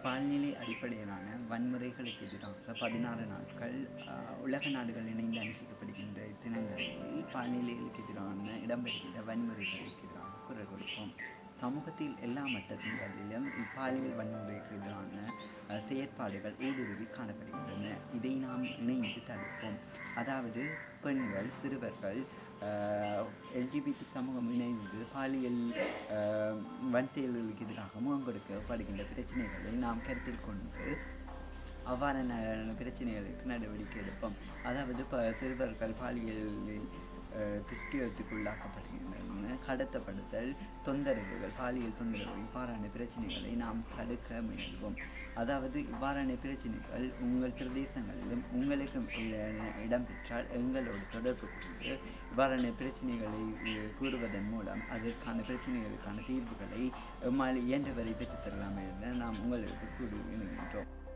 பால்நிலை அடிப்படையிலான வன்முறைகளுக்கு எதிராக பதினாறு நாட்கள் ஆஹ், உலக நாடுகள் இணைந்து அனுஷ்டிக்கப்படுகின்ற தினங்களில் பால்நிலைகளுக்கு எதிரான இடம்பெறுகின்ற வன்முறைகளுக்கு எதிராக குரல் கொடுப்போம் சமூகத்தில் எல்லா மட்டங்களிலும் இப்பாலியல் வன்முறைக்கு எதிரான அஹ், செயற்பாடுகள் ஊடுருவி காணப்படுகின்றன இதை நாம் இணைந்து தடுப்போம் அதாவது பெண்கள் சிறுவர்கள் எல்ஜிபிடி சமூகம் இணைந்து பாலியல் அஹ், வன் செயல்களுக்கு எதிராக முகம் கொடுக்கப்படுகின்ற பிரச்சனைகளை நாம் கருத்தில் கொண்டு அவ்வாறான பிரச்சனைகளுக்கு நடவடிக்கை எடுப்போம் அதாவது இப்போ சிறுவர்கள் பாலியலில் அஹ், துஷ்பிரயோகத்துக்குள்ளாக்கப்படுகின்றன கடத்தப்படுதல் தொந்தரவுகள் பாலியல் தொந்தரவுகள் இவ்வாறான பிரச்சனைகளை நாம் தடுக்க முயல்வோம் அதாவது இவ்வாறான பிரச்சனைகள் உங்கள் பிரதேசங்களிலும் உங்களுக்கும் இட- இடம்பெற்றால் எங்களோடு தொடர்பு கொண்டு இவ்வாறான பிரச்சனைகளை அஹ், கூறுவதன் மூலம் அதற்கான பிரச்சனைகளுக்கான தீர்வுகளை எம்மால் இயன்றவரை பெற்றுத்தரலாம் என நாம் உங்களுக்கு கூறுகின்றோம்